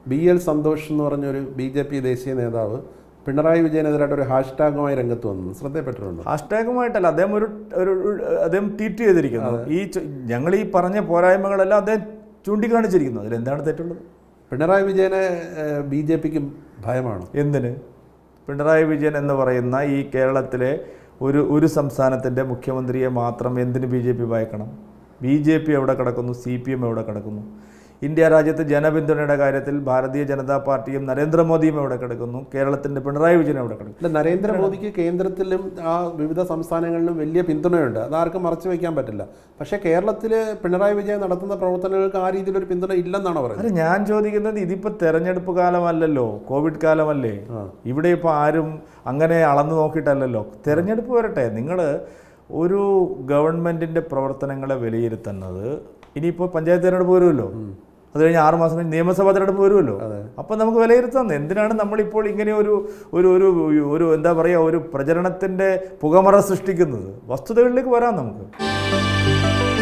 B L Santhosh എന്ന് പറഞ്ഞൊരു B J P ദേശീയ നേതാവ് പിണറായി വിജയനെതിരായിട്ട് ഒരു ഹാഷ്ടാഗുമായി രംഗത്ത് വന്നു ശ്രദ്ധയപ്പെട്ടിട്ടുണ്ടോ ഹാഷ്ടാഗുമായിട്ടല്ല അദ്ദേഹം ഒരു ഒരു ഒരു- അദ്ദേഹം ട്വീറ്റ് ചെയ്തിരിക്കുന്നു ഈ ചു- ഞങ്ങൾ ഈ പറഞ്ഞ പോരായ്മകളെല്ലാം അദ്ദേഹം ചൂണ്ടിക്കാണിച്ചിരിക്കുന്നു അതിലെന്താണ് തെറ്റുള്ളത് പിണറായി വിജയനെ ബി ജെ പിക്ക് ഭയമാണോ എന്തിന് പിണറായി വിജയൻ എന്ന് പറയുന്ന ഈ കേരളത്തിലെ ഒരു ഒരു സംസ്ഥാനത്തിൻ്റെ മുഖ്യമന്ത്രിയെ മാത്രം എന്തിന് ബി ജെ പി ഭയക്കണം ബി ജെ പി എവിടെ കിടക്കുന്നു സി പി എം എവിടെ കിടക്കുന്നു ഇന്ത്യ രാജ്യത്ത് ജനപിന്തുണയുടെ കാര്യത്തിൽ ഭാരതീയ ജനതാ പാർട്ടിയും നരേന്ദ്രമോദിയും എവിടെ കിടക്കുന്നു കേരളത്തിൻ്റെ പിണറായി വിജയൻ എവിടെ കിടക്കുന്നു അല്ല നരേന്ദ്രമോദിക്ക് കേന്ദ്രത്തിലും ആ വിവിധ സംസ്ഥാനങ്ങളിലും വലിയ പിന്തുണയുണ്ട് അതാർക്കും മറച്ചു വയ്ക്കാൻ പറ്റില്ല പക്ഷേ കേരളത്തിൽ പിണറായി വിജയൻ നടത്തുന്ന പ്രവർത്തനങ്ങൾക്ക് ആ രീതിയിലൊരു പിന്തുണ ഇല്ലെന്നാണ് പറയുന്നത് അല്ല ഞാൻ ചോദിക്കുന്നത് ഇതിപ്പോൾ തെരഞ്ഞെടുപ്പ് കാലമല്ലല്ലോ കോവിഡ് കാലമല്ലേ ഇവിടെ ഇപ്പോൾ ആരും അങ്ങനെ അളന്നു നോക്കിയിട്ടല്ലല്ലോ തെരഞ്ഞെടുപ്പ് വരട്ടെ നിങ്ങൾ ഒരു ഗവൺമെൻറ്റിൻ്റെ പ്രവർത്തനങ്ങളെ വിലയിരുത്തുന്നത് ഇനിയിപ്പോൾ പഞ്ചായത്ത് തിരഞ്ഞെടുപ്പ് വരുമല്ലോ അത് കഴിഞ്ഞ് ആറ് മാസം കഴിഞ്ഞ് നിയമസഭാ തിരഞ്ഞെടുപ്പ് വരുമല്ലോ അപ്പം നമുക്ക് വിലയിരുത്താം എന്തിനാണ് നമ്മളിപ്പോൾ ഇങ്ങനെ ഒരു ഒരു ഒരു ഒരു എന്താ പറയുക ഒരു പ്രചരണത്തിൻ്റെ പുകമറ സൃഷ്ടിക്കുന്നത് വസ്തുതകളിലേക്ക് വരാം നമുക്ക്